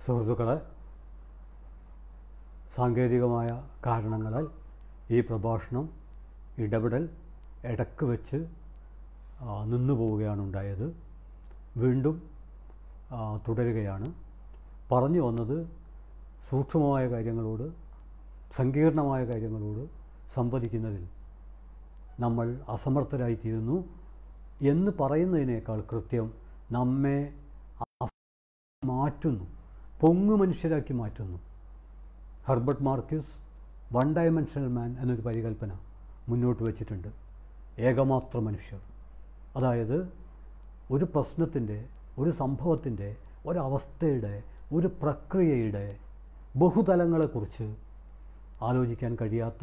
സുഹൃത്തുക്കളെ സാങ്കേതികമായ കാരണങ്ങളാൽ ഈ പ്രഭാഷണം ഇടപെടൽ ഇടക്ക് വെച്ച് ആ, നിന്നു പോവുകയാണ് ഉണ്ടായത് വീണ്ടും ആ, തുടരുകയാണ് പറഞ്ഞു വന്നത് സൂക്ഷ്മമായ കാര്യങ്ങളോട് സങ്കീർണമായ കാര്യങ്ങളോട് സംവദിക്കുന്നതിൽ നമ്മൾ അസമർത്ഥരായിത്തീരുന്നു എന്ന് പറയുന്നതിനേക്കാൾ കൃത്യം നമ്മെ അ- മാറ്റുന്നു പൊങ്ങു മനുഷ്യരാക്കി മാറ്റുന്നു Herbert Marcuse one dimensional man എന്നൊരു പരികല്പന മുന്നോട്ട് വച്ചിട്ടുണ്ട് ഏകമാത്ര മനുഷ്യർ അതായത് ഒരു പ്രശ്നത്തിൻ്റെ ഒരു സംഭവത്തിൻ്റെ ഒരവസ്ഥയുടെ ഒരു പ്രക്രിയയുടെ ബഹുതലങ്ങളെക്കുറിച്ച് ആലോചിക്കാൻ കഴിയാത്ത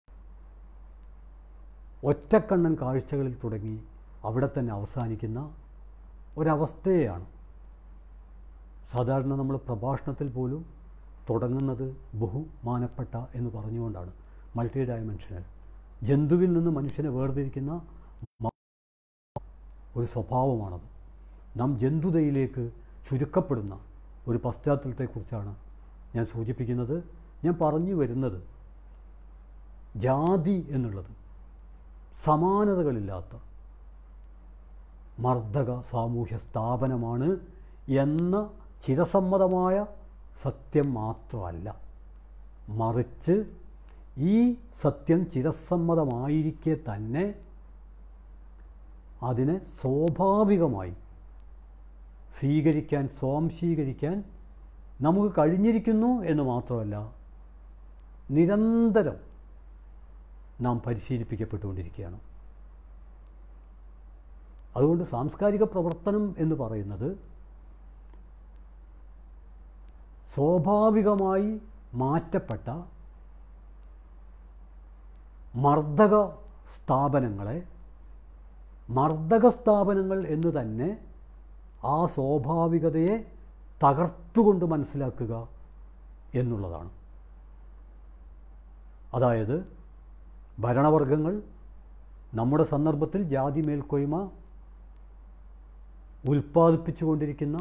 ഒറ്റക്കണ്ണൻ കാഴ്ചകളിൽ തുടങ്ങി അവിടെ തന്നെ അവസാനിക്കുന്ന ഒരവസ്ഥയെയാണ് സാധാരണ നമ്മൾ പ്രഭാഷണത്തിൽ പോലും തുടങ്ങുന്നത് ബഹുമാനപ്പെട്ട എന്ന് പറഞ്ഞുകൊണ്ടാണ് മൾട്ടി ഡയമെൻഷനൽ ജന്തുവിൽ നിന്ന് മനുഷ്യനെ വേർതിരിക്കുന്ന മ- ഒരു സ്വഭാവമാണത് നാം ജന്തുതയിലേക്ക് ചുരുക്കപ്പെടുന്ന ഒരു പശ്ചാത്തലത്തെക്കുറിച്ചാണ് ഞാൻ സൂചിപ്പിക്കുന്നത് ഞാൻ പറഞ്ഞു വരുന്നത് ജാതി എന്നുള്ളത് സമാനതകളില്ലാത്ത മർദ്ദക സാമൂഹ്യ സ്ഥാപനമാണ് എന്ന ചിരസമ്മതമായ സത്യം മാത്രമല്ല മറിച്ച് ഈ സത്യം ചിരസമ്മതമായിരിക്കെ തന്നെ അതിനെ സ്വാഭാവികമായി സ്വീകരിക്കാൻ സ്വാംശീകരിക്കാൻ നമുക്ക് കഴിഞ്ഞിരിക്കുന്നു എന്ന് മാത്രമല്ല നിരന്തരം നാം പരിശീലിപ്പിക്കപ്പെട്ടുകൊണ്ടിരിക്കുകയാണ് അതുകൊണ്ട് സാംസ്കാരിക പ്രവർത്തനം എന്ന് പറയുന്നത് സ്വാഭാവികമായി മാറ്റപ്പെട്ട മർദ്ദക സ്ഥാപനങ്ങളെ മർദ്ദക സ്ഥാപനങ്ങൾ എന്ന് തന്നെ ആ സ്വാഭാവികതയെ തകർത്തുകൊണ്ട് മനസ്സിലാക്കുക എന്നുള്ളതാണ് അതായത് ഭരണവർഗങ്ങൾ നമ്മുടെ സന്ദർഭത്തിൽ ജാതി മേൽക്കോയ്മ ഉൽപ്പാദിപ്പിച്ചുകൊണ്ടിരിക്കുന്ന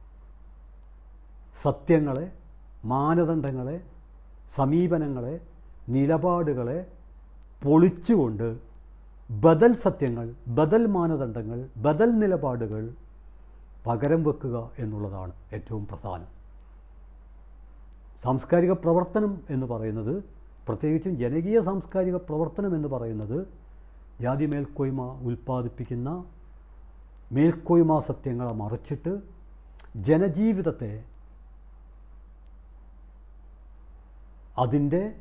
സത്യങ്ങളെ മാനദണ്ഡങ്ങളെ സമീപനങ്ങളെ നിലപാടുകളെ പൊളിച്ചുകൊണ്ട് ബദൽ സത്യങ്ങൾ ബദൽ മാനദണ്ഡങ്ങൾ ബദൽ നിലപാടുകൾ പകരം വെക്കുക എന്നുള്ളതാണ് ഏറ്റവും പ്രധാനം സാംസ്കാരിക പ്രവർത്തനം എന്ന് പറയുന്നത് പ്രത്യേകിച്ചും ജനകീയ സാംസ്കാരിക പ്രവർത്തനം എന്ന് പറയുന്നത് ജാതി മേൽക്കോയ്മ ഉൽപ്പാദിപ്പിക്കുന്ന മേൽക്കോയ്മ സത്യങ്ങളെ മറിച്ചിട്ട് ജനജീവിതത്തെ അതിൻ്റെ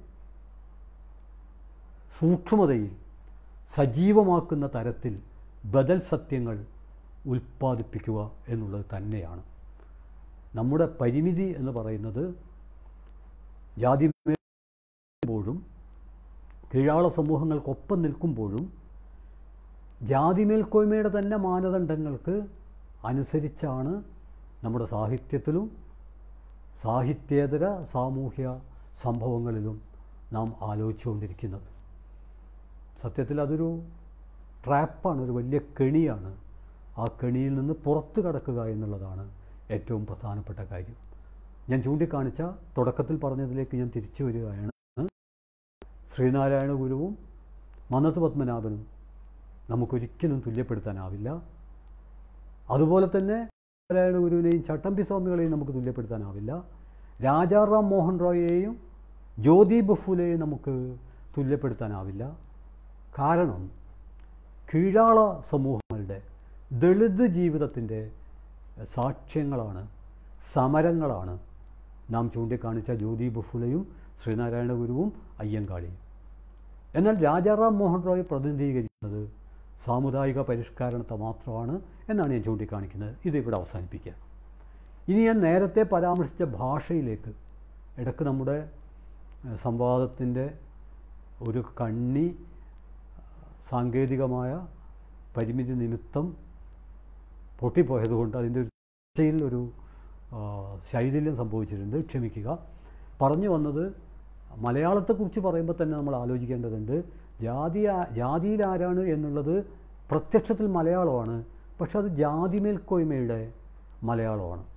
സൂക്ഷ്മതയിൽ സജീവമാക്കുന്ന തരത്തിൽ ബദൽ സത്യങ്ങൾ ഉൽപ്പാദിപ്പിക്കുക എന്നുള്ളത് തന്നെയാണ് നമ്മുടെ പരിമിതി എന്ന് പറയുന്നത് ജാതി മേൽപ്പോഴും കീഴാള സമൂഹങ്ങൾക്കൊപ്പം നിൽക്കുമ്പോഴും ജാതി മേൽക്കോയ്മയുടെ തന്നെ മാനദണ്ഡങ്ങൾക്ക് അനുസരിച്ചാണ് നമ്മുടെ സാഹിത്യത്തിലും സാഹിത്യേതര സാമൂഹ്യ സംഭവങ്ങളിലും നാം ആലോചിച്ചുകൊണ്ടിരിക്കുന്നത് സത്യത്തിൽ അതൊരു ട്രാപ്പാണ് ഒരു വലിയ കെണിയാണ് ആ കെണിയിൽ നിന്ന് പുറത്തു കടക്കുക എന്നുള്ളതാണ് ഏറ്റവും പ്രധാനപ്പെട്ട കാര്യം ഞാൻ ചൂണ്ടിക്കാണിച്ച തുടക്കത്തിൽ പറഞ്ഞതിലേക്ക് ഞാൻ തിരിച്ചു വരികയാണ് ശ്രീനാരായണ ഗുരുവും മന്നത്ത് പത്മനാഭനും നമുക്കൊരിക്കലും തുല്യപ്പെടുത്താനാവില്ല അതുപോലെ തന്നെ നാരായണ ഗുരുവിനെയും ചട്ടമ്പി സ്വാമികളെയും നമുക്ക് തുല്യപ്പെടുത്താനാവില്ല രാജാറാം മോഹൻ റോയിയെയും ജ്യോതി ബഫുലെയും നമുക്ക് തുല്യപ്പെടുത്താനാവില്ല കാരണം കീഴാള സമൂഹങ്ങളുടെ ദളിത് ജീവിതത്തിൻ്റെ സാക്ഷ്യങ്ങളാണ് സമരങ്ങളാണ് നാം ചൂണ്ടിക്കാണിച്ച ജ്യോതി ബഫുലയും ശ്രീനാരായണ ഗുരുവും അയ്യങ്കാളിയും എന്നാൽ രാജാറാം മോഹൻ റോയ് പ്രതിനിധീകരിക്കുന്നത് സാമുദായിക പരിഷ്കരണത്തെ മാത്രമാണ് എന്നാണ് ഞാൻ ചൂണ്ടിക്കാണിക്കുന്നത് ഇത് ഇവിടെ അവസാനിപ്പിക്കുക ഇനി ഞാൻ നേരത്തെ പരാമർശിച്ച ഭാഷയിലേക്ക് ഇടയ്ക്ക് നമ്മുടെ ഏഹ്, സംവാദത്തിൻ്റെ ഒരു കണ്ണി സാങ്കേതികമായ പരിമിതി നിമിത്തം പൊട്ടിപ്പോയതുകൊണ്ട് അതിൻ്റെ ഒരു ചർച്ചയിൽ ഒരു ആ, ശൈഥില്യം സംഭവിച്ചിട്ടുണ്ട് ക്ഷമിക്കുക പറഞ്ഞു വന്നത് മലയാളത്തെക്കുറിച്ച് പറയുമ്പോൾ തന്നെ നമ്മൾ ആലോചിക്കേണ്ടതുണ്ട് ജാതി ആ- ജാതിയിൽ ആരാണ് എന്നുള്ളത് പ്രത്യക്ഷത്തിൽ മലയാളമാണ് പക്ഷെ അത് ജാതി മേൽക്കോയ്മയുടെ മലയാളമാണ്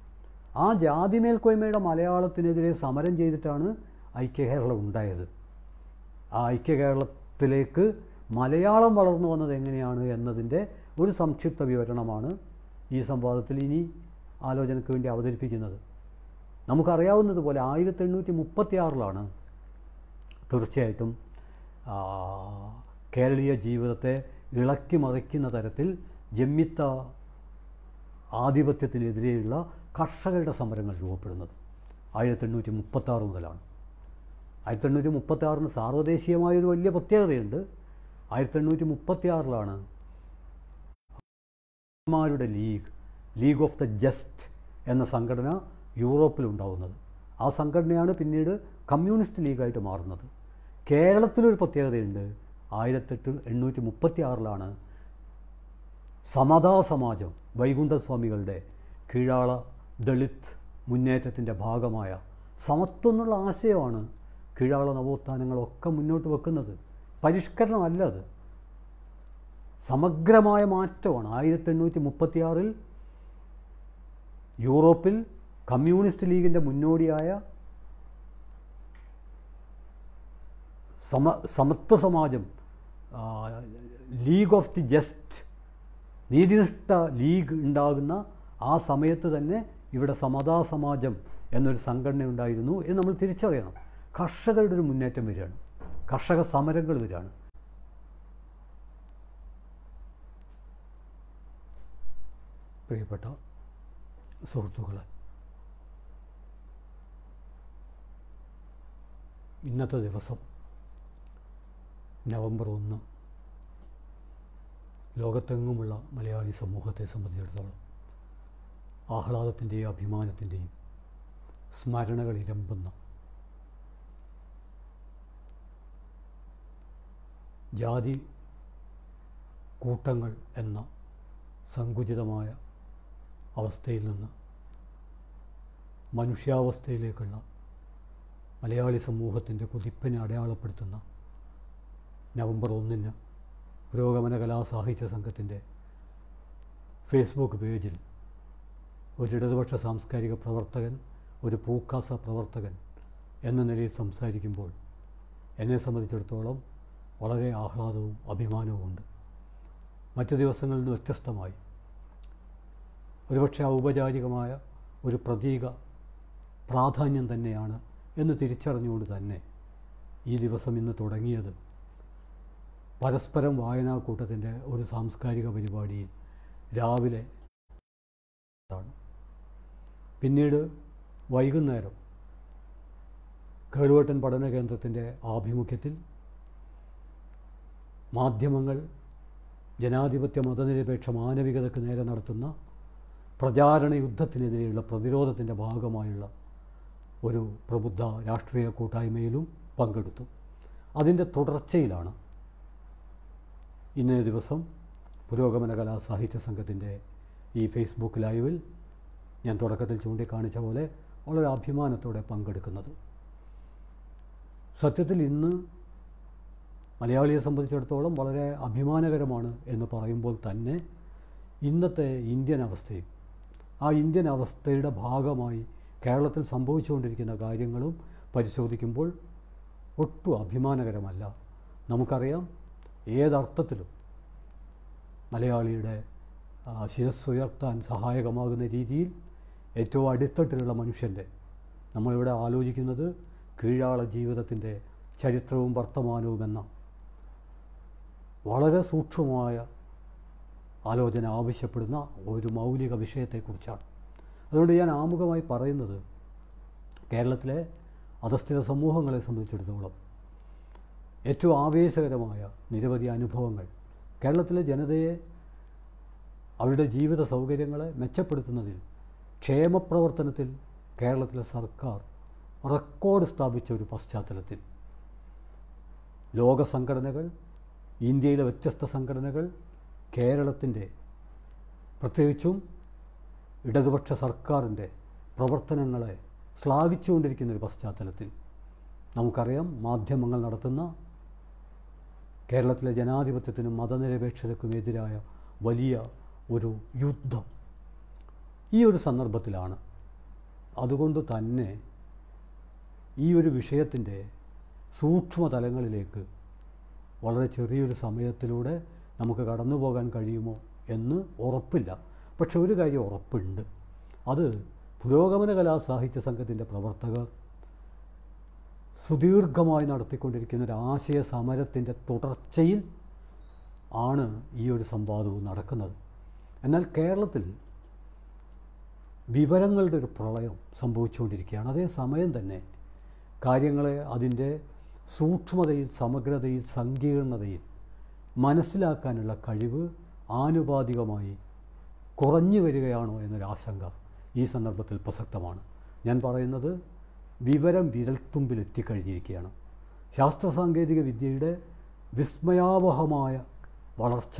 ആ ജാതി മേൽക്കോയ്മയുടെ മലയാളത്തിനെതിരെ സമരം ചെയ്തിട്ടാണ് ഐക്യ കേരളം ഉണ്ടായത് ആ ഐക്യ കേരളത്തിലേക്ക് മലയാളം വളർന്നു വന്നത് എങ്ങനെയാണ് എന്നതിൻ്റെ ഒരു സംക്ഷിപ്ത വിവരണമാണ് ഈ സംവാദത്തിൽ ഇനി ആലോചനയ്ക്ക് വേണ്ടി അവതരിപ്പിക്കുന്നത് നമുക്കറിയാവുന്നതുപോലെ ആയിരത്തി എണ്ണൂറ്റി മുപ്പത്തി ആറിലാണ് തീർച്ചയായിട്ടും ആ, കേരളീയ ജീവിതത്തെ ഇളക്കി മറിക്കുന്ന തരത്തിൽ ജമ്മിത്ത ആധിപത്യത്തിനെതിരെയുള്ള കർഷകരുടെ സമരങ്ങൾ രൂപപ്പെടുന്നത് ആയിരത്തി എണ്ണൂറ്റി മുപ്പത്താറ് മുതലാണ് ആയിരത്തി എണ്ണൂറ്റി മുപ്പത്തി ആറിന് സാർവദേശീയമായൊരു വലിയ പ്രത്യേകതയുണ്ട് ആയിരത്തി എണ്ണൂറ്റി മുപ്പത്തി ആറിലാണ് മാരുടെ league league of the just എന്ന സംഘടന യൂറോപ്പിലുണ്ടാവുന്നത് ആ സംഘടനയാണ് പിന്നീട് കമ്മ്യൂണിസ്റ്റ് ലീഗായിട്ട് മാറുന്നത് കേരളത്തിലൊരു പ്രത്യേകതയുണ്ട് ആയിരത്തെട്ട് എണ്ണൂറ്റി മുപ്പത്തി ആറിലാണ് സമതാ സമാജം വൈകുണ്ഠസ്വാമികളുടെ കീഴാള ദളിത് മുന്നേറ്റത്തിൻ്റെ ഭാഗമായ സമത്വം എന്നുള്ള ആശയമാണ് കീഴാള നവോത്ഥാനങ്ങളൊക്കെ മുന്നോട്ട് വെക്കുന്നത് പരിഷ്കരണമല്ല അത് സമഗ്രമായ മാറ്റമാണ് ആയിരത്തി എണ്ണൂറ്റി മുപ്പത്തിയാറിൽ യൂറോപ്പിൽ കമ്മ്യൂണിസ്റ്റ് ലീഗിൻ്റെ മുന്നോടിയായ സമ സമത്വ സമാജം ആ, ലീഗ് ഓഫ് ദി ജസ്റ്റ് നീതിനിഷ്ഠ ലീഗ് ഉണ്ടാകുന്ന ആ സമയത്ത് തന്നെ ഇവിടെ സമതാ സമാജം എന്നൊരു സംഘടന ഉണ്ടായിരുന്നു എന്ന് നമ്മൾ തിരിച്ചറിയണം കർഷകരുടെ ഒരു മുന്നേറ്റം വരികയാണ് കർഷക സമരങ്ങൾ വരികയാണ് പ്രിയപ്പെട്ട സുഹൃത്തുക്കളെ ഇന്നത്തെ ദിവസം നവംബർ ഒന്ന് ലോകത്തെങ്ങുമുള്ള മലയാളി സമൂഹത്തെ സംബന്ധിച്ചിടത്തോളം ആഹ്ലാദത്തിൻ്റെയും അഭിമാനത്തിൻ്റെയും സ്മരണകൾ ഇരമ്പുന്ന ജാതി കൂട്ടങ്ങൾ എന്ന സങ്കുചിതമായ അവസ്ഥയിൽ നിന്ന് മനുഷ്യാവസ്ഥയിലേക്കുള്ള മലയാളി സമൂഹത്തിൻ്റെ കുതിപ്പിനെ അടയാളപ്പെടുത്തുന്ന നവംബർ ഒന്നിന് പുരോഗമന കലാസാഹിത്യ സംഘത്തിൻ്റെ ഫേസ്ബുക്ക് പേജിൽ ഒരു ഇടതുപക്ഷ സാംസ്കാരിക പ്രവർത്തകൻ ഒരു പൂക്കാസ പ്രവർത്തകൻ എന്ന നിലയിൽ സംസാരിക്കുമ്പോൾ എന്നെ സംബന്ധിച്ചിടത്തോളം വളരെ ആഹ്ലാദവും അഭിമാനവുമുണ്ട് മറ്റു ദിവസങ്ങളിൽ നിന്ന് വ്യത്യസ്തമായി ഒരുപക്ഷെ ഔപചാരികമായ ഒരു പ്രതീക പ്രാധാന്യം തന്നെയാണ് എന്ന് തിരിച്ചറിഞ്ഞുകൊണ്ട് തന്നെ ഈ ദിവസം ഇന്ന് തുടങ്ങിയത് പരസ്പരം വായനാക്കൂട്ടത്തിൻ്റെ ഒരു സാംസ്കാരിക പരിപാടിയിൽ രാവിലെ ആണ് പിന്നീട് വൈകുന്നേരം കേളുവട്ടൻ പഠന കേന്ദ്രത്തിൻ്റെ ആഭിമുഖ്യത്തിൽ മാധ്യമങ്ങൾ ജനാധിപത്യ മതനിരപേക്ഷ മാനവികതയ്ക്ക് നേരെ നടത്തുന്ന പ്രചാരണ യുദ്ധത്തിനെതിരെയുള്ള പ്രതിരോധത്തിൻ്റെ ഭാഗമായുള്ള ഒരു പ്രബുദ്ധ രാഷ്ട്രീയ കൂട്ടായ്മയിലും പങ്കെടുത്തു അതിൻ്റെ തുടർച്ചയിലാണ് ഇന്നേ ദിവസം പുരോഗമന കലാ സാഹിത്യ സംഘത്തിൻ്റെ ഈ ഫേസ്ബുക്ക് ലൈവിൽ ഞാൻ തുടക്കത്തിൽ ചൂണ്ടിക്കാണിച്ച പോലെ വളരെ അഭിമാനത്തോടെ പങ്കെടുക്കുന്നത് സത്യത്തിൽ ഇന്ന് മലയാളിയെ സംബന്ധിച്ചിടത്തോളം വളരെ അഭിമാനകരമാണ് എന്ന് പറയുമ്പോൾ തന്നെ ഇന്നത്തെ ഇന്ത്യൻ അവസ്ഥയും ആ ഇന്ത്യൻ അവസ്ഥയുടെ ഭാഗമായി കേരളത്തിൽ സംഭവിച്ചുകൊണ്ടിരിക്കുന്ന കാര്യങ്ങളും പരിശോധിക്കുമ്പോൾ ഒട്ടും അഭിമാനകരമല്ല നമുക്കറിയാം ഏതർത്ഥത്തിലും മലയാളിയുടെ ആ, ശിരസ്സുയർത്താൻ സഹായകമാകുന്ന രീതിയിൽ ഏറ്റവും അടിത്തട്ടിലുള്ള മനുഷ്യൻ്റെ നമ്മളിവിടെ ആലോചിക്കുന്നത് കീഴാള ജീവിതത്തിൻ്റെ ചരിത്രവും വർത്തമാനവും എന്ന വളരെ സൂക്ഷ്മമായ ആലോചന ആവശ്യപ്പെടുന്ന ഒരു മൗലിക വിഷയത്തെക്കുറിച്ചാണ് അതുകൊണ്ട് ഞാൻ ആമുഖമായി പറയുന്നത് കേരളത്തിലെ അധസ്ഥിത സമൂഹങ്ങളെ സംബന്ധിച്ചിടത്തോളം ഏറ്റവും ആവേശകരമായ നിരവധി അനുഭവങ്ങൾ കേരളത്തിലെ ജനതയെ അവരുടെ ജീവിത സൗകര്യങ്ങളെ മെച്ചപ്പെടുത്തുന്നതിൽ ക്ഷേമപ്രവർത്തനത്തിൽ കേരളത്തിലെ സർക്കാർ റെക്കോർഡ് സ്ഥാപിച്ച ഒരു പശ്ചാത്തലത്തിൽ ലോക സംഘടനകൾ ഇന്ത്യയിലെ വ്യത്യസ്ത സംഘടനകൾ കേരളത്തിൻ്റെ പ്രത്യേകിച്ചും ഇടതുപക്ഷ സർക്കാരിൻ്റെ പ്രവർത്തനങ്ങളെ ശ്ലാഘിച്ചുകൊണ്ടിരിക്കുന്ന ഒരു പശ്ചാത്തലത്തിൽ നമുക്കറിയാം മാധ്യമങ്ങൾ നടത്തുന്ന കേരളത്തിലെ ജനാധിപത്യത്തിനും മതനിരപേക്ഷതയ്ക്കും എതിരായ വലിയ ഒരു യുദ്ധം ഈ ഒരു സന്ദർഭത്തിലാണ് അതുകൊണ്ട് തന്നെ ഈ ഒരു വിഷയത്തിൻ്റെ സൂക്ഷ്മതലങ്ങളിലേക്ക് വളരെ ചെറിയൊരു സമയത്തിലൂടെ നമുക്ക് കടന്നു പോകാൻ കഴിയുമോ എന്ന് ഉറപ്പില്ല പക്ഷെ ഒരു കാര്യം ഉറപ്പുണ്ട് അത് പുരോഗമന കലാ സാഹിത്യ സംഘത്തിൻ്റെ പ്രവർത്തകർ സുദീർഘമായി നടത്തിക്കൊണ്ടിരിക്കുന്ന ഒരു ആശയ സമരത്തിൻ്റെ തുടർച്ചയിൽ ആണ് ഈ ഒരു സംവാദവും നടക്കുന്നത് എന്നാൽ കേരളത്തിൽ വിവരങ്ങളുടെ ഒരു പ്രളയം സംഭവിച്ചുകൊണ്ടിരിക്കുകയാണ് അതേസമയം തന്നെ കാര്യങ്ങളെ അതിൻ്റെ സൂക്ഷ്മതയിൽ സമഗ്രതയിൽ സങ്കീർണതയിൽ മനസ്സിലാക്കാനുള്ള കഴിവ് ആനുപാതികമായി കുറഞ്ഞു വരികയാണോ എന്നൊരു ആശങ്ക ഈ സന്ദർഭത്തിൽ പ്രസക്തമാണ് ഞാൻ പറയുന്നത് വിവരം വിരൽത്തുമ്പിൽ എത്തിക്കഴിഞ്ഞിരിക്കുകയാണ് ശാസ്ത്ര സാങ്കേതിക വിദ്യയുടെ വിസ്മയാവഹമായ വളർച്ച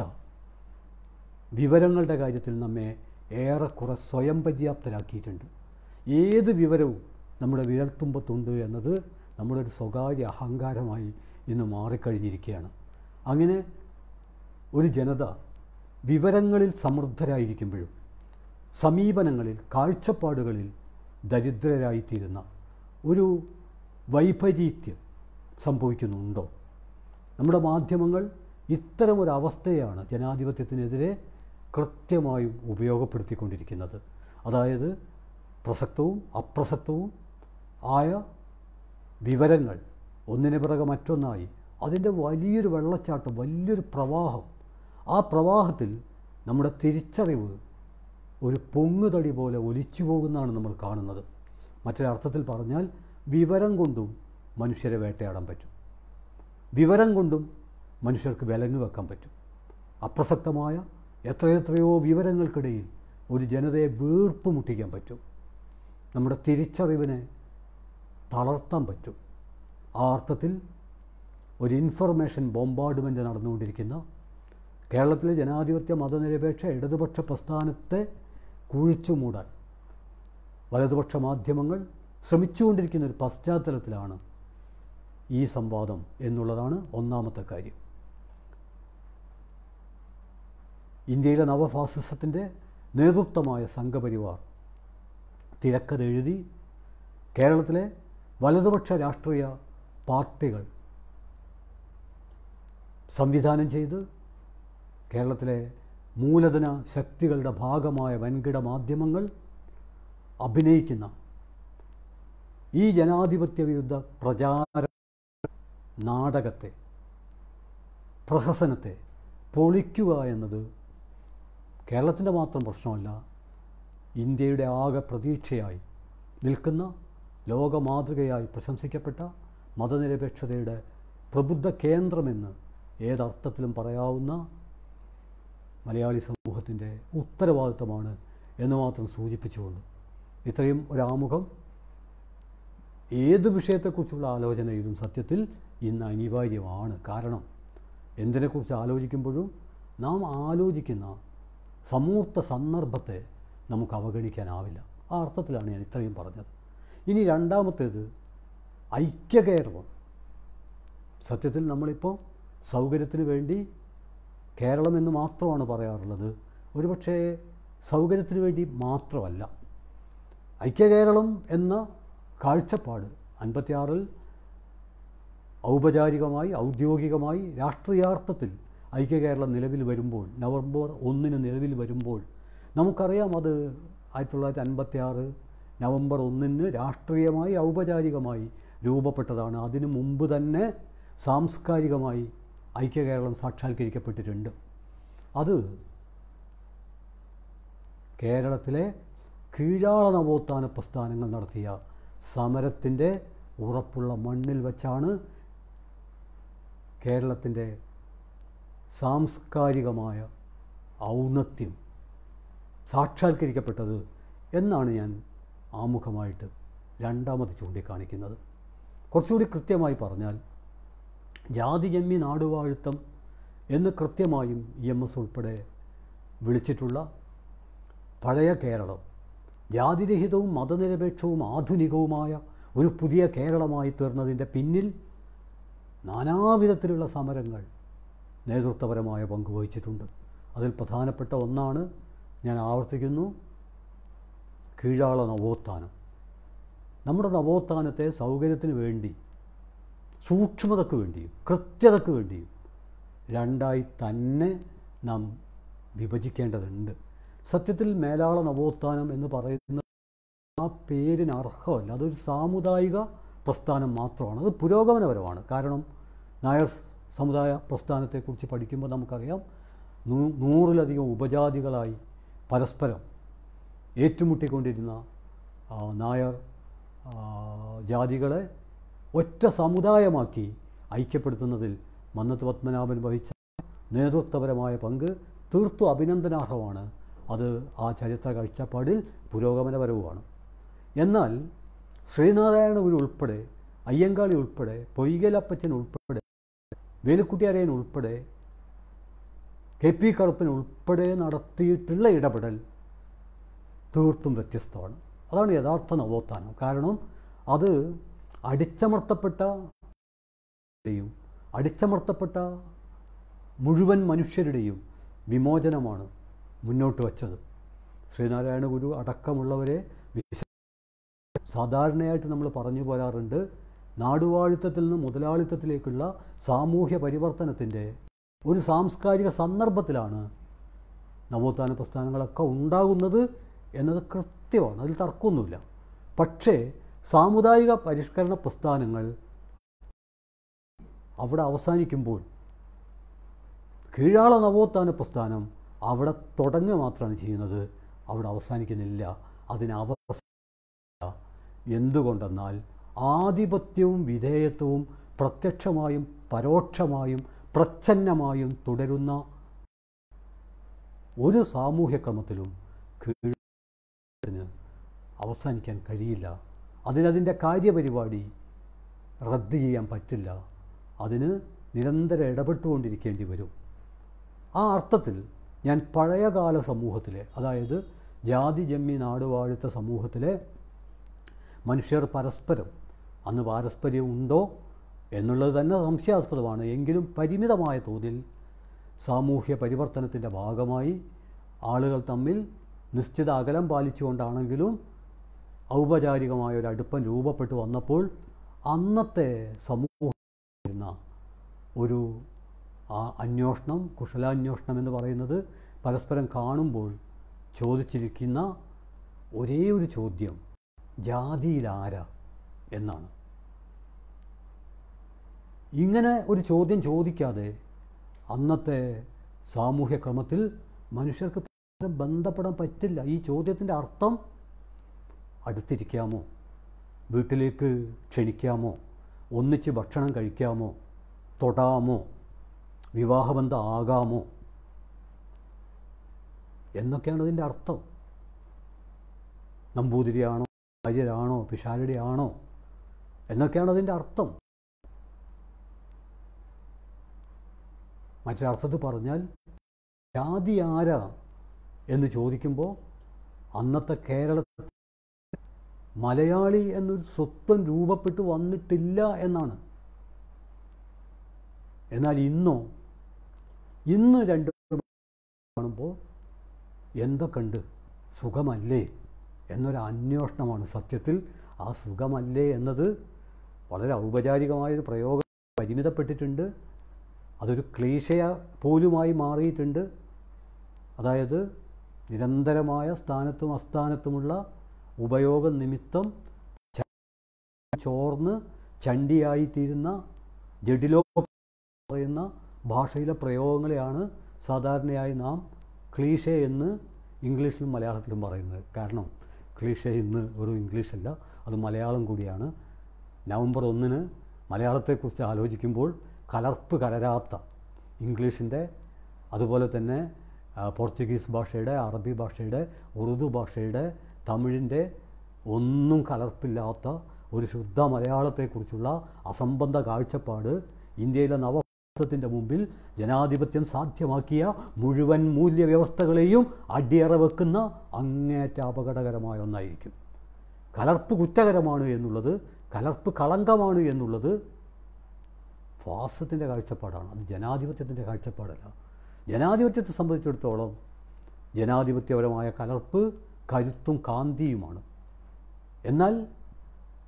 വിവരങ്ങളുടെ കാര്യത്തിൽ നമ്മെ ഏറെക്കുറെ സ്വയം പര്യാപ്തരാക്കിയിട്ടുണ്ട് ഏത് വിവരവും നമ്മുടെ വിരൽത്തുമ്പത്തുണ്ട് എന്നത് നമ്മുടെ ഒരു സ്വകാര്യ അഹങ്കാരമായി ഇന്ന് മാറിക്കഴിഞ്ഞിരിക്കുകയാണ് അങ്ങനെ ഒരു ജനത വിവരങ്ങളിൽ സമൃദ്ധരായിരിക്കുമ്പോഴും സമീപനങ്ങളിൽ കാഴ്ചപ്പാടുകളിൽ ദരിദ്രരായിത്തീരുന്ന ഒരു വൈപരീത്യം സംഭവിക്കുന്നുണ്ടോ നമ്മുടെ മാധ്യമങ്ങൾ ഇത്തരമൊരവസ്ഥയാണ് ജനാധിപത്യത്തിനെതിരെ കൃത്യമായും ഉപയോഗപ്പെടുത്തിക്കൊണ്ടിരിക്കുന്നത് അതായത് പ്രസക്തവും അപ്രസക്തവും ആയ വിവരങ്ങൾ ഒന്നിനു പിറകെ മറ്റൊന്നായി അതിൻ്റെ വലിയൊരു വെള്ളച്ചാട്ടം വലിയൊരു പ്രവാഹം ആ പ്രവാഹത്തിൽ നമ്മുടെ തിരിച്ചറിവ് ഒരു പൊങ്ങുതടി പോലെ ഒലിച്ചു പോകുന്നതാണ് നമ്മൾ കാണുന്നത് മറ്റൊരർത്ഥത്തിൽ പറഞ്ഞാൽ വിവരം കൊണ്ടും മനുഷ്യരെ വേട്ടയാടാൻ പറ്റും വിവരം കൊണ്ടും മനുഷ്യർക്ക് വിലങ്ങ് വെക്കാൻ പറ്റും അപ്രസക്തമായ എത്രയെത്രയോ വിവരങ്ങൾക്കിടയിൽ ഒരു ജനതയെ വീർപ്പ് മുട്ടിക്കാൻ പറ്റും നമ്മുടെ തിരിച്ചറിവിനെ തളർത്താൻ പറ്റും ആ അർത്ഥത്തിൽ ഒരു ഇൻഫർമേഷൻ ബോംബാർഡ്മെൻറ്റ് നടന്നുകൊണ്ടിരിക്കുന്ന കേരളത്തിലെ ജനാധിപത്യ മതനിരപേക്ഷ ഇടതുപക്ഷ പ്രസ്ഥാനത്തെ കുഴിച്ചു മൂടാൻ വലതുപക്ഷ മാധ്യമങ്ങൾ ശ്രമിച്ചുകൊണ്ടിരിക്കുന്ന ഒരു പശ്ചാത്തലത്തിലാണ് ഈ സംവാദം എന്നുള്ളതാണ് ഒന്നാമത്തെ കാര്യം ഇന്ത്യയിലെ നവഫാസിസത്തിൻ്റെ നേതൃത്വമായ സംഘപരിവാർ തിരക്കഥ എഴുതി കേരളത്തിലെ വലതുപക്ഷ രാഷ്ട്രീയ പാർട്ടികൾ സംവിധാനം ചെയ്ത് കേരളത്തിലെ മൂലധന ശക്തികളുടെ ഭാഗമായ വൻകിട മാധ്യമങ്ങൾ അഭിനയിക്കുന്ന ഈ ജനാധിപത്യ വിരുദ്ധ പ്രചാര നാടകത്തെ പ്രഹസനത്തെ പൊളിക്കുക എന്നത് കേരളത്തിൻ്റെ മാത്രം പ്രശ്നമല്ല ഇന്ത്യയുടെ ആകെ പ്രതീക്ഷയായി നിൽക്കുന്ന ലോകമാതൃകയായി പ്രശംസിക്കപ്പെട്ട മതനിരപേക്ഷതയുടെ പ്രബുദ്ധ കേന്ദ്രമെന്ന് ഏതർത്ഥത്തിലും പറയാവുന്ന മലയാളി സമൂഹത്തിൻ്റെ ഉത്തരവാദിത്തമാണ് എന്ന് മാത്രം സൂചിപ്പിച്ചുകൊണ്ട് ഇത്രയും ഒരാമുഖം ഏത് വിഷയത്തെക്കുറിച്ചുള്ള ആലോചനയിലും സത്യത്തിൽ ഇന്ന് അനിവാര്യമാണ് കാരണം എന്തിനെക്കുറിച്ച് ആലോചിക്കുമ്പോഴും നാം ആലോചിക്കുന്ന സമൂർത്ത സന്ദർഭത്തെ നമുക്ക് അവഗണിക്കാനാവില്ല ആ അർത്ഥത്തിലാണ് ഞാൻ ഇത്രയും പറഞ്ഞത് ഇനി രണ്ടാമത്തേത് ഐക്യകേരളം സത്യത്തിൽ നമ്മളിപ്പോൾ സൗകര്യത്തിന് വേണ്ടി കേരളം എന്ന് മാത്രമാണ് പറയാറുള്ളത് ഒരുപക്ഷേ സൗകര്യത്തിന് വേണ്ടി മാത്രമല്ല ഐക്യകേരളം എന്ന കാഴ്ചപ്പാട് അൻപത്തിയാറിൽ ഔപചാരികമായി ഔദ്യോഗികമായി രാഷ്ട്രീയാർത്ഥത്തിൽ ഐക്യകേരളം നിലവിൽ വരുമ്പോൾ നവംബർ ഒന്നിന് നിലവിൽ വരുമ്പോൾ നമുക്കറിയാം അത് ആയിരത്തി തൊള്ളായിരത്തി അൻപത്തി ആറ് നവംബർ ഒന്നിന് രാഷ്ട്രീയമായി ഔപചാരികമായി രൂപപ്പെട്ടതാണ് അതിനു മുമ്പ് തന്നെ സാംസ്കാരികമായി ഐക്യകേരളം സാക്ഷാത്കരിക്കപ്പെട്ടിട്ടുണ്ട് അത് കേരളത്തിലെ കീഴാള നവോത്ഥാന പ്രസ്ഥാനങ്ങൾ നടത്തിയ സമരത്തിൻ്റെ ഉറപ്പുള്ള മണ്ണിൽ വച്ചാണ് കേരളത്തിൻ്റെ സാംസ്കാരികമായ ഔന്നത്യം സാക്ഷാത്കരിക്കപ്പെട്ടത് എന്നാണ് ഞാൻ ആമുഖമായിട്ട് രണ്ടാമത് ചൂണ്ടിക്കാണിക്കുന്നത് കുറച്ചുകൂടി കൃത്യമായി പറഞ്ഞാൽ ജാതിജന്മി നാടുവാഴുത്തം എന്ന് കൃത്യമായും ഇ എം എസ് ഉൾപ്പെടെ വിളിച്ചിട്ടുള്ള പഴയ കേരളം ജാതിരഹിതവും മതനിരപേക്ഷവും ആധുനികവുമായ ഒരു പുതിയ കേരളമായി തീർന്നതിൻ്റെ പിന്നിൽ നാനാവിധത്തിലുള്ള സമരങ്ങൾ നേതൃത്വപരമായ പങ്ക് വഹിച്ചിട്ടുണ്ട് അതിൽ പ്രധാനപ്പെട്ട ഒന്നാണ് ഞാൻ ആവർത്തിക്കുന്നു കീഴാള നവോത്ഥാനം നമ്മുടെ നവോത്ഥാനത്തെ സൗകര്യത്തിന് വേണ്ടി സൂക്ഷ്മതയ്ക്ക് വേണ്ടിയും കൃത്യതയ്ക്ക് വേണ്ടിയും രണ്ടായി തന്നെ നാം വിഭജിക്കേണ്ടതുണ്ട് സത്യത്തിൽ മേലാള നവോത്ഥാനം എന്ന് പറയുന്ന ആ പേരിന് അർഹമല്ല അതൊരു സാമുദായിക പ്രസ്ഥാനം മാത്രമാണ് അത് പുരോഗമനപരമാണ് കാരണം നായർ സമുദായ പ്രസ്ഥാനത്തെക്കുറിച്ച് പഠിക്കുമ്പോൾ നമുക്കറിയാം നൂ നൂറിലധികം ഉപജാതികളായി പരസ്പരം ഏറ്റുമുട്ടിക്കൊണ്ടിരുന്ന ആ, നായർ ആ, ജാതികളെ ഒറ്റ സമുദായമാക്കി ഐക്യപ്പെടുത്തുന്നതിൽ മന്നത്ത് പത്മനാഭൻ വഹിച്ച നേതൃത്വപരമായ പങ്ക് തീർത്തും അഭിനന്ദനാർഹമാണ് അത് ആ ചരിത്ര കാഴ്ചപ്പാടിൽ പുരോഗമനപരവുമാണ് എന്നാൽ ശ്രീനാരായണ ഗുരു ഉൾപ്പെടെ അയ്യങ്കാളി ഉൾപ്പെടെ പൊയ്കലപ്പച്ചൻ ഉൾപ്പെടെ വേലുക്കുട്ടിയാരയൻ ഉൾപ്പെടെ കെ പി കറുപ്പൻ ഉൾപ്പെടെ നടത്തിയിട്ടുള്ള ഇടപെടൽ തീർത്തും വ്യത്യസ്തമാണ് അതാണ് യഥാർത്ഥ നവോത്ഥാനം കാരണം അത് അടിച്ചമർത്തപ്പെട്ട യും അടിച്ചമർത്തപ്പെട്ട മുഴുവൻ മനുഷ്യരുടെയും വിമോചനമാണ് മുന്നോട്ട് വച്ചത് ശ്രീനാരായണ ഗുരു അടക്കമുള്ളവരെ വിശ സാധാരണയായിട്ട് നമ്മൾ പറഞ്ഞു പോരാറുണ്ട് നാടുവാഴിത്തത്തിൽ നിന്ന് മുതലാളിത്തത്തിലേക്കുള്ള സാമൂഹ്യ പരിവർത്തനത്തിൻ്റെ ഒരു സാംസ്കാരിക സന്ദർഭത്തിലാണ് നവോത്ഥാന പ്രസ്ഥാനങ്ങളൊക്കെ ഉണ്ടാകുന്നത് എന്നത് കൃത്യമാണ് അതിൽ തർക്കമൊന്നുമില്ല പക്ഷേ സാമുദായിക പരിഷ്കരണ പ്രസ്ഥാനങ്ങൾ അവിടെ അവസാനിക്കുമ്പോൾ കീഴാള നവോത്ഥാന പ്രസ്ഥാനം അവിടെ തുടങ്ങുക മാത്രമാണ് ചെയ്യുന്നത് അവിടെ അവസാനിക്കുന്നില്ല അതിന് അവസാന എന്തുകൊണ്ടെന്നാൽ ആധിപത്യവും വിധേയത്വവും പ്രത്യക്ഷമായും പരോക്ഷമായും പ്രച്ഛന്നമായും തുടരുന്ന ഒരു സാമൂഹ്യ ക്രമത്തിലും കീഴത്തിന് അവസാനിക്കാൻ കഴിയില്ല അതിനതിൻ്റെ കാര്യപരിപാടി റദ്ദ് ചെയ്യാൻ പറ്റില്ല അതിന് നിരന്തരം ഇടപെട്ടുകൊണ്ടിരിക്കേണ്ടി വരും ആ അർത്ഥത്തിൽ ഞാൻ പഴയകാല സമൂഹത്തിലെ അതായത് ജാതി ജമ്മി നാടുവാഴുത്ത സമൂഹത്തിലെ മനുഷ്യർ പരസ്പരം അന്ന് പാരസ്പര്യം ഉണ്ടോ എന്നുള്ളത് തന്നെ സംശയാസ്പദമാണ് എങ്കിലും പരിമിതമായ തോതിൽ സാമൂഹ്യ പരിവർത്തനത്തിൻ്റെ ഭാഗമായി ആളുകൾ തമ്മിൽ നിശ്ചിത അകലം പാലിച്ചുകൊണ്ടാണെങ്കിലും ഔപചാരികമായ ഒരു അടുപ്പം രൂപപ്പെട്ടു വന്നപ്പോൾ അന്നത്തെ സമൂഹം ഒരു ആ അന്വേഷണം കുശലാന്വേഷണം എന്ന് പറയുന്നത് പരസ്പരം കാണുമ്പോൾ ചോദിച്ചിരിക്കുന്ന ഒരേ ഒരു ചോദ്യം ജാതിയിലാരാ എന്നാണ് ഇങ്ങനെ ഒരു ചോദ്യം ചോദിക്കാതെ അന്നത്തെ സാമൂഹ്യ ക്രമത്തിൽ മനുഷ്യർക്ക് പരസ്പരം ബന്ധപ്പെടാൻ പറ്റില്ല ഈ ചോദ്യത്തിൻ്റെ അർത്ഥം അടുത്തിരിക്കാമോ വീട്ടിലേക്ക് ക്ഷണിക്കാമോ ഒന്നിച്ച് ഭക്ഷണം കഴിക്കാമോ തൊടാമോ വിവാഹബന്ധം ആകാമോ എന്നൊക്കെയാണ് അതിൻ്റെ അർത്ഥം നമ്പൂതിരിയാണോ ആര്യരാണോ പിഷാരടിയാണോ എന്നൊക്കെയാണ് അതിൻ്റെ അർത്ഥം മറ്റൊരർത്ഥത്തിൽ പറഞ്ഞാൽ ജാതി ആരാ എന്ന് ചോദിക്കുമ്പോൾ അന്നത്തെ കേരളത്തിൽ മലയാളി എന്നൊരു സ്വത്വം രൂപപ്പെട്ടു വന്നിട്ടില്ല എന്നാണ് എന്നാൽ ഇന്നോ ഇന്ന് രണ്ട് കാണുമ്പോൾ എന്തൊക്കെയുണ്ട് സുഖമല്ലേ എന്നൊരു അന്വേഷണമാണ് സത്യത്തിൽ ആ സുഖമല്ലേ എന്നത് വളരെ ഔപചാരികമായൊരു പ്രയോഗം പരിമിതപ്പെട്ടിട്ടുണ്ട് അതൊരു ക്ലീശയ പോലുമായി മാറിയിട്ടുണ്ട് അതായത് നിരന്തരമായ സ്ഥാനത്തും അസ്ഥാനത്തുമുള്ള ഉപയോഗ നിമിത്തം ചോർന്ന് ചണ്ടിയായിത്തീരുന്ന ജഡിലോ പറയുന്ന ഭാഷയിലെ പ്രയോഗങ്ങളെയാണ് സാധാരണയായി നാം ക്ലീഷേ എന്ന് ഇംഗ്ലീഷിലും മലയാളത്തിലും പറയുന്നത് കാരണം ക്ലീഷേ ഇന്ന് ഒരു ഇംഗ്ലീഷല്ല അത് മലയാളം കൂടിയാണ് നവംബർ ഒന്നിന് മലയാളത്തെക്കുറിച്ച് ആലോചിക്കുമ്പോൾ കലർപ്പ് കലരാത്ത ഇംഗ്ലീഷിൻ്റെ അതുപോലെ തന്നെ ആ, പോർച്ചുഗീസ് ഭാഷയുടെ അറബി ഭാഷയുടെ ഉറുദു ഭാഷയുടെ തമിഴിൻ്റെ ഒന്നും കലർപ്പില്ലാത്ത ഒരു ശുദ്ധ മലയാളത്തെക്കുറിച്ചുള്ള അസംബന്ധ കാഴ്ചപ്പാട് ഇന്ത്യയിലെ നവഭാരതത്തിൻ്റെ മുമ്പിൽ ജനാധിപത്യം സാധ്യമാക്കിയ മുഴുവൻ മൂല്യവ്യവസ്ഥകളെയും അടിയറ വെക്കുന്ന അങ്ങേറ്റ അപകടകരമായ ഒന്നായിരിക്കും കലർപ്പ് കുറ്റകരമാണ് എന്നുള്ളത് കലർപ്പ് കളങ്കമാണ് എന്നുള്ളത് ഫാസത്തിൻ്റെ കാഴ്ചപ്പാടാണ് അത് ജനാധിപത്യത്തിൻ്റെ കാഴ്ചപ്പാടല്ല ജനാധിപത്യത്തെ സംബന്ധിച്ചിടത്തോളം ജനാധിപത്യപരമായ കലർപ്പ് കരുത്തും കാന്തിയുമാണ് എന്നാൽ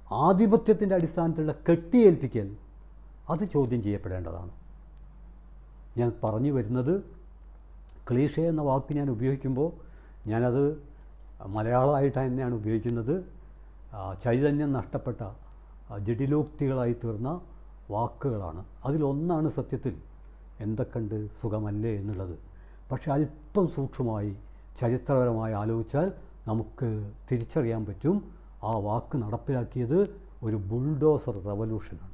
ആധിപത്യത്തിൻ്റെ അടിസ്ഥാനത്തിലുള്ള കെട്ടിയേൽപ്പിക്കൽ അത് ചോദ്യം ചെയ്യപ്പെടേണ്ടതാണ് ഞാൻ പറഞ്ഞു വരുന്നത് ക്ലീഷ എന്ന വാക്ക് ഞാൻ ഉപയോഗിക്കുമ്പോൾ ഞാനത് മലയാളമായിട്ട് തന്നെയാണ് ഉപയോഗിക്കുന്നത് ആ, ചൈതന്യം നഷ്ടപ്പെട്ട ആ, ജഡിലോക്തികളായി തീർന്ന വാക്കുകളാണ് അതിലൊന്നാണ് സത്യത്തിൽ എന്തൊക്കെയുണ്ട് സുഖമല്ലേ എന്നുള്ളത് പക്ഷെ അല്പം സൂക്ഷ്മമായി ചരിത്രപരമായി ആലോചിച്ചാൽ നമുക്ക് തിരിച്ചറിയാൻ പറ്റും ആ വാക്ക് നടപ്പിലാക്കിയത് ഒരു ബുൾഡോസർ റവല്യൂഷനാണ്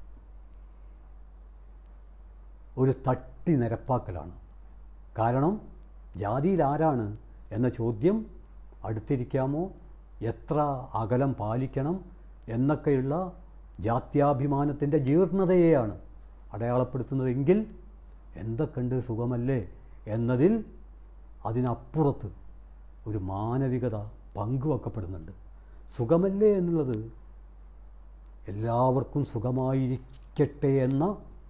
ഒരു തട്ടി നിരപ്പാക്കലാണ് കാരണം ജാതിയിൽ ആരാണ് എന്ന ചോദ്യം അടുത്തിരിക്കാമോ എത്ര അകലം പാലിക്കണം എന്നൊക്കെയുള്ള ജാത്യാഭിമാനത്തിൻ്റെ ജീർണതയെയാണ് അടയാളപ്പെടുത്തുന്നതെങ്കിൽ എന്തൊക്കെയുണ്ട് സുഖമല്ലേ എന്നതിൽ അതിനപ്പുറത്ത് ഒരു മാനവികത പങ്കുവെക്കപ്പെടുന്നുണ്ട് സുഖമല്ലേ എന്നുള്ളത് എല്ലാവർക്കും സുഖമായിരിക്കട്ടെ എന്ന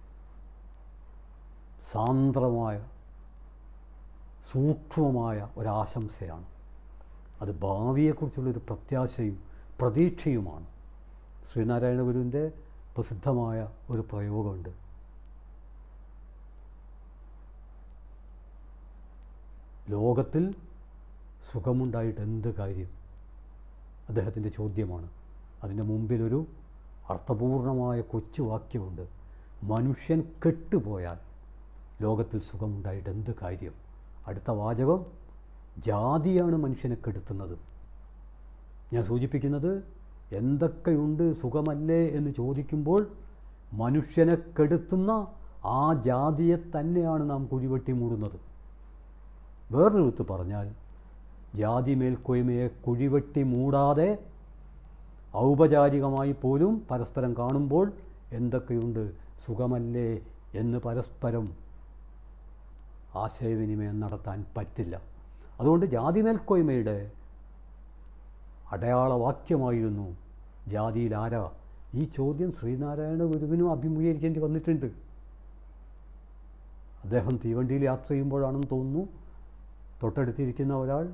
സാന്ദ്രമായ സൂക്ഷ്മമായ ഒരാശംസയാണ് അത് ഭാവിയെക്കുറിച്ചുള്ളൊരു പ്രത്യാശയും പ്രതീക്ഷയുമാണ് ശ്രീനാരായണ ഗുരുവിൻ്റെ പ്രസിദ്ധമായ ഒരു പ്രയോഗമുണ്ട് ലോകത്തിൽ സുഖമുണ്ടായിട്ട് എന്ത് കാര്യം അദ്ദേഹത്തിൻ്റെ ചോദ്യമാണ് അതിൻ്റെ മുമ്പിലൊരു അർത്ഥപൂർണമായ കൊച്ചു വാക്യമുണ്ട് മനുഷ്യൻ കെട്ടുപോയാൽ ലോകത്തിൽ സുഖമുണ്ടായിട്ട് എന്ത് കാര്യം അടുത്ത വാചകം ജാതിയാണ് മനുഷ്യനെ കെടുത്തുന്നത് ഞാൻ സൂചിപ്പിക്കുന്നത് എന്തൊക്കെയുണ്ട് സുഖമല്ലേ എന്ന് ചോദിക്കുമ്പോൾ മനുഷ്യനെ കെടുത്തുന്ന ആ ജാതിയെ തന്നെയാണ് നാം കുഴിവെട്ടി മൂടുന്നത് വേറൊരു വിധത്ത് പറഞ്ഞാൽ ജാതി മേൽക്കോയ്മയെ കുഴിവെട്ടി മൂടാതെ ഔപചാരികമായി പോലും പരസ്പരം കാണുമ്പോൾ എന്തൊക്കെയുണ്ട് സുഖമല്ലേ എന്ന് പരസ്പരം ആശയവിനിമയം നടത്താൻ പറ്റില്ല അതുകൊണ്ട് ജാതി മേൽക്കോയ്മയുടെ അടയാളവാക്യമായിരുന്നു ജാതിയിൽ ആരാ ഈ ചോദ്യം ശ്രീനാരായണ ഗുരുവിനും അഭിമുഖീകരിക്കേണ്ടി വന്നിട്ടുണ്ട് അദ്ദേഹം തീവണ്ടിയിൽ യാത്ര ചെയ്യുമ്പോഴാണെന്ന് തോന്നുന്നു തൊട്ടടുത്തിരിക്കുന്ന ഒരാൾ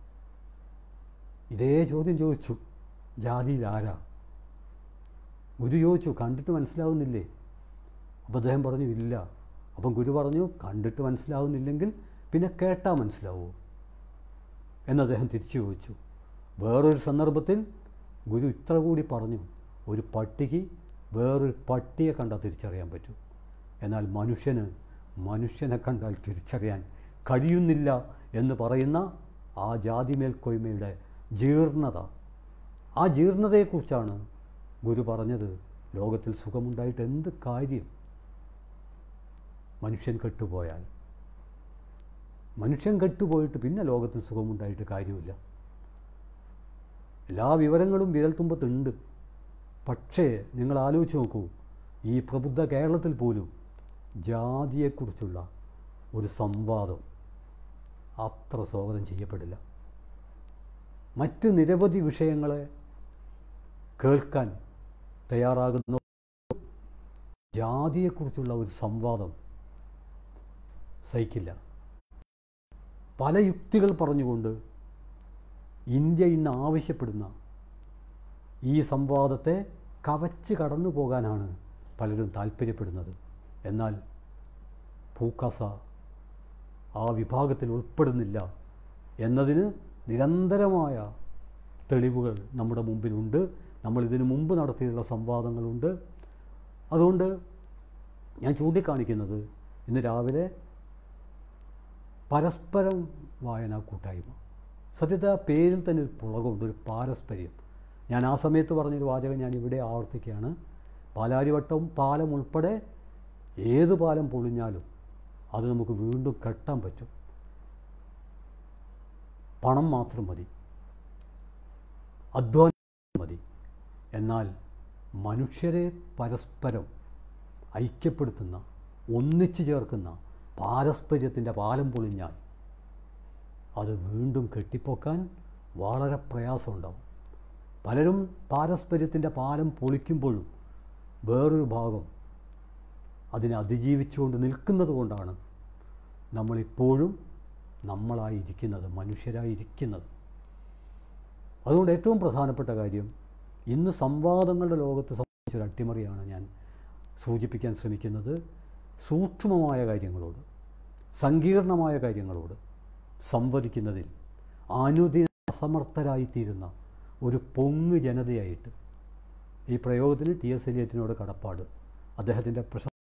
ഇതേ ചോദ്യം ചോദിച്ചു ജാതിയിൽ ആരാ ഗുരു ചോദിച്ചു കണ്ടിട്ട് മനസ്സിലാവുന്നില്ലേ അപ്പോൾ അദ്ദേഹം പറഞ്ഞു ഇല്ല അപ്പം ഗുരു പറഞ്ഞു കണ്ടിട്ട് മനസ്സിലാവുന്നില്ലെങ്കിൽ പിന്നെ കേട്ടാൽ മനസ്സിലാവുമോ എന്ന് അദ്ദേഹം തിരിച്ചു ചോദിച്ചു വേറൊരു സന്ദർഭത്തിൽ ഗുരു ഇത്ര കൂടി പറഞ്ഞു ഒരു പട്ടിക്ക് വേറൊരു പട്ടിയെ കണ്ടാൽ തിരിച്ചറിയാൻ പറ്റും എന്നാൽ മനുഷ്യന് മനുഷ്യനെ കണ്ടാൽ തിരിച്ചറിയാൻ കഴിയുന്നില്ല എന്ന് പറയുന്ന ആ ജാതി മേൽക്കോയ്മയുടെ ജീർണത ആ ജീർണതയെക്കുറിച്ചാണ് ഗുരു പറഞ്ഞത് ലോകത്തിൽ സുഖമുണ്ടായിട്ട് എന്ത് കാര്യം മനുഷ്യൻ കെട്ടുപോയാൽ മനുഷ്യൻ കെട്ടുപോയിട്ട് പിന്നെ ലോകത്തിൽ സുഖമുണ്ടായിട്ട് കാര്യമില്ല എല്ലാ വിവരങ്ങളും വിരൽത്തുമ്പത്തുണ്ട് പക്ഷേ നിങ്ങൾ ആലോചിച്ച് നോക്കൂ ഈ പ്രബുദ്ധ കേരളത്തിൽ പോലും ജാതിയെക്കുറിച്ചുള്ള ഒരു സംവാദം അത്ര സ്വാഗതം ചെയ്യപ്പെടില്ല മറ്റ് നിരവധി വിഷയങ്ങളെ കേൾക്കാൻ തയ്യാറാകുന്ന ജാതിയെക്കുറിച്ചുള്ള ഒരു സംവാദം സഹിക്കില്ല പല യുക്തികൾ പറഞ്ഞുകൊണ്ട് ഇന്ത്യ ഇന്ന് ആവശ്യപ്പെടുന്ന ഈ സംവാദത്തെ കവച്ച് കടന്നു പോകാനാണ് പലരും താല്പര്യപ്പെടുന്നത് എന്നാൽ പൂക്കസ ആ വിഭാഗത്തിൽ ഉൾപ്പെടുന്നില്ല എന്നതിന് നിരന്തരമായ തെളിവുകൾ നമ്മുടെ മുമ്പിലുണ്ട് നമ്മൾ ഇതിനു മുമ്പ് നടത്തിയിട്ടുള്ള സംവാദങ്ങളുണ്ട് അതുകൊണ്ട് ഞാൻ ചൂണ്ടിക്കാണിക്കുന്നത് ഇന്ന് രാവിലെ പരസ്പരം വായനാ കൂട്ടായ്മ സത്യത്തിൽ ആ പേരിൽ തന്നെ ഒരു പുളകമുണ്ട് ഒരു പാരസ്പര്യം ഞാൻ ആ സമയത്ത് പറഞ്ഞൊരു വാചകം ഞാൻ ഇവിടെ ആവർത്തിക്കുകയാണ് പാലാരിവട്ടം പാലം ഉൾപ്പെടെ ഏത് പാലം പൊളിഞ്ഞാലും അത് നമുക്ക് വീണ്ടും കെട്ടാൻ പറ്റും പണം മാത്രം മതി അധ്വാനം മതി എന്നാൽ മനുഷ്യരെ പരസ്പരം ഐക്യപ്പെടുത്തുന്ന ഒന്നിച്ചു ചേർക്കുന്ന പാരസ്പര്യത്തിൻ്റെ പാലം പൊളിഞ്ഞാൽ അത് വീണ്ടും കെട്ടിപ്പൊക്കാൻ വളരെ പ്രയാസമുണ്ടാവും പലരും പാരസ്പര്യത്തിൻ്റെ പാലം പൊളിക്കുമ്പോഴും വേറൊരു ഭാഗം അതിനെ അതിജീവിച്ചുകൊണ്ട് നിൽക്കുന്നത് കൊണ്ടാണ് നമ്മളിപ്പോഴും നമ്മളായിരിക്കുന്നത് മനുഷ്യരായിരിക്കുന്നത് അതുകൊണ്ട് ഏറ്റവും പ്രധാനപ്പെട്ട കാര്യം ഇന്ന് സംവാദങ്ങളുടെ ലോകത്ത് സംബന്ധിച്ചൊരു അട്ടിമറിയാണ് ഞാൻ സൂചിപ്പിക്കാൻ ശ്രമിക്കുന്നത് സൂക്ഷ്മമായ കാര്യങ്ങളോട് സങ്കീർണമായ കാര്യങ്ങളോട് സംവദിക്കുന്നതിൽ അനുദിന അസമർത്ഥരായിത്തീരുന്ന ഒരു പൊങ്ങ് ജനതയായിട്ട് ഈ പ്രയോഗത്തിന് ടി എസ് എലിയറ്റിനോട് കടപ്പാട് അദ്ദേഹത്തിൻ്റെ പ്രശ